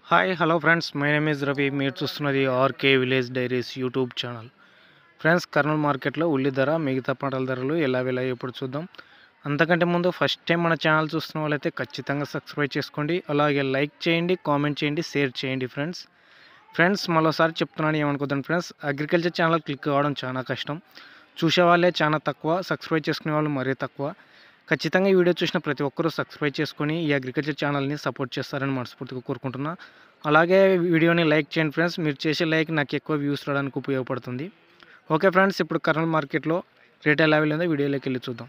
hi hello friends my name is Ravi మీరు చూస్తున్నది R K village diaries YouTube channel friends Kurnool మార్కెట్లో ఉల్లి ధర మిగతా పంటల ధరలు ఎలా వెళ్ళాయో ఇప్పుడు చూద్దాం అంతకంటే ముందు ఫస్ట్ టైం మన ఛానల్ చూస్తున్న వాళ్ళైతే ఖచ్చితంగా సబ్స్క్రైబ్ చేసుకోండి అలాగే లైక్ చేయండి కామెంట్ చేయండి షేర్ చేయండి ఫ్రెండ్స్ ఫ్రెండ్స్ మరోసారి చెప్తున్నాను ఏమనుకోద్దాం ఫ్రెండ్స్ అగ్రికల్చర్ ఛానల్ క్లిక్ కావడం చాలా కష్టం చూసే వాళ్ళే చాలా తక్కువ సబ్స్క్రైబ్ చేసుకునే వాళ్ళు మరీ తక్కువ ఖచ్చితంగా ఈ వీడియో చూసిన ప్రతి ఒక్కరూ సబ్స్క్రైబ్ చేసుకొని ఈ అగ్రికల్చర్ ఛానల్ని సపోర్ట్ చేస్తారని మనస్ఫూర్తిగా కోరుకుంటున్నా అలాగే వీడియోని లైక్ చేయండి ఫ్రెండ్స్ మీరు చేసే లైక్ నాకు ఎక్కువ వ్యూస్ రావడానికి ఉపయోగపడుతుంది ఓకే ఫ్రెండ్స్ ఇప్పుడు కర్నూలు మార్కెట్లో రేట్ ఎలా వెళ్ళిందో వీడియోలోకి వెళ్ళి చూద్దాం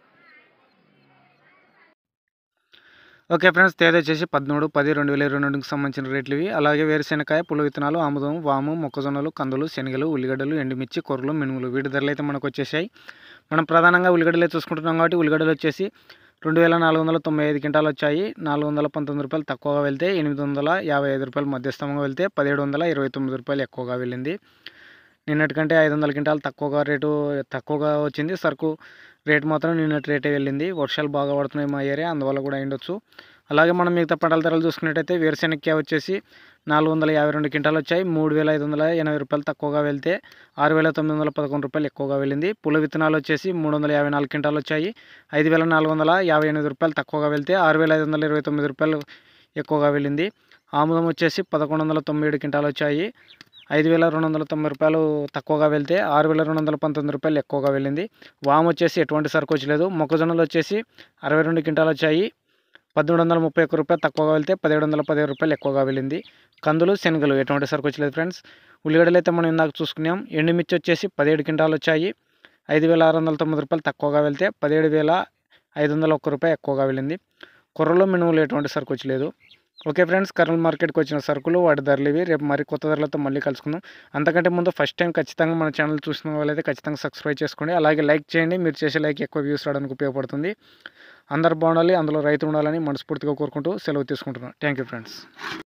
ఓకే ఫ్రెండ్స్ తేదీ వచ్చేసి పదమూడు పది రెండు వేల ఇరవై రెండుకి సంబంధించిన రేట్లు ఇవి అలాగే వేరుశెనకాయ పుల్ల విత్తనాలు ఆముదం వాము మొక్కజొన్నలు కందులు శనగలు ఉల్లిగడ్డలు ఎండుమిర్చి కొర్రలు మినుములు వీటి ధరలు అయితే మనకు వచ్చేసాయి మనం ప్రధానంగా ఉల్లిగడ్డలే చూసుకుంటున్నాం కాబట్టి ఉల్లిగడ్డలు వచ్చేసి రెండు వేల నాలుగు వందల తొంభై ఐదు క్వింటాలు వచ్చాయి నాలుగు వందల పంతొమ్మిది రూపాయలు తక్కువగా వెళ్తే ఎనిమిది వందల యాభై ఐదు రూపాయలు మధ్యస్థంగా వెళ్తే పదిహేడు వందల ఇరవై తొమ్మిది రూపాయలు ఎక్కువగా వెళ్ళింది నిన్నటికంటే ఐదు వందల క్వింటాలు తక్కువగా రేటు తక్కువగా వచ్చింది సరుకు రేటు మాత్రం నిన్నటి రేటే వెళ్ళింది వర్షాలు బాగా పడుతున్నాయి మా ఏరియా అందువల్ల కూడా అయిండొచ్చు అలాగే మనం మిగతా పంటల ధరలు చూసుకున్నట్టయితే వేరుశెనక్కాయ వచ్చేసి నాలుగు వందల యాభై రెండు క్వింటాలు వచ్చాయి మూడు వేల ఐదు వందల ఎనభై రూపాయలు తక్కువగా వెళ్తే ఆరు వేల తొమ్మిది వందల పదకొండు రూపాయలు ఎక్కువగా వెళ్ళింది పుల్ల విత్తనాలు వచ్చేసి మూడు వందల యాభై నాలుగు క్వింటాలు వచ్చాయి ఐదు వేల నాలుగు వందల యాభై ఎనిమిది రూపాయలు తక్కువగా వెళ్తే ఆరు వేల ఐదు వందల ఇరవై తొమ్మిది రూపాయలు ఎక్కువగా వెళ్ళింది ఆముదం వచ్చేసి పదకొండు వందల తొంభై ఏడు క్వింటాలు వచ్చాయి ఐదు వేల రెండు వందల తొంభై రూపాయలు తక్కువగా వెళ్తే ఆరు వేల రెండు వందల పంతొమ్మిది రూపాయలు ఎక్కువగా వెళ్ళింది వాము వచ్చేసి ఎటువంటి సరుకు వచ్చలేదు మొక్కజొన్నలు వచ్చేసి అరవై రెండు క్వింటాలు వచ్చాయి పద్దెనిమిది వందల ముప్పై ఒక్క రూపాయలు తక్కువగా వెళ్తే పదిహేడు వందల పదిహేడు రూపాయలు ఎక్కువగా వెళ్ళింది కందులు శనగలు ఎటువంటి సరుకు వచ్చలేదు ఫ్రెండ్స్ ఉల్లిగడ్డలు అయితే మనం ఇందాక చూసుకున్నాం ఎండుమిర్చి వచ్చేసి పదిహేడు క్వింటాలు వచ్చాయి ఐదు వేల ఆరు వందల తొమ్మిది రూపాయలు తక్కువగా వెళ్తే పదిహేడు వేల ఐదు వందల ఒక్క రూపాయి ఎక్కువగా వెళ్ళింది కుర్రలో మినుములు ఎటువంటి సరుకు వచ్చలేదు ఓకే ఫ్రెండ్స్ కర్నూలు మార్కెట్కి వచ్చిన సరుకులు వాటి ధరలు ఇవి రేపు మరి కొత్త ధరలతో మళ్ళీ కలుసుకుందాం అంతకంటే ముందు ఫస్ట్ టైం ఖచ్చితంగా మన ఛానల్ చూసిన వాళ్ళైతే ఖచ్చితంగా సబ్స్క్రైబ్ చేసుకోండి అలాగే లైక్ చేయండి మీరు చేసే లైక్ ఎక్కువ వ్యూస్ రావడానికి ఉపయోగపడుతుంది అందరు బాగుండాలి అందులో రైతు ఉండాలని మనస్ఫూర్తిగా కోరుకుంటూ సెలవు తీసుకుంటున్నాను థ్యాంక్ యూ ఫ్రెండ్స్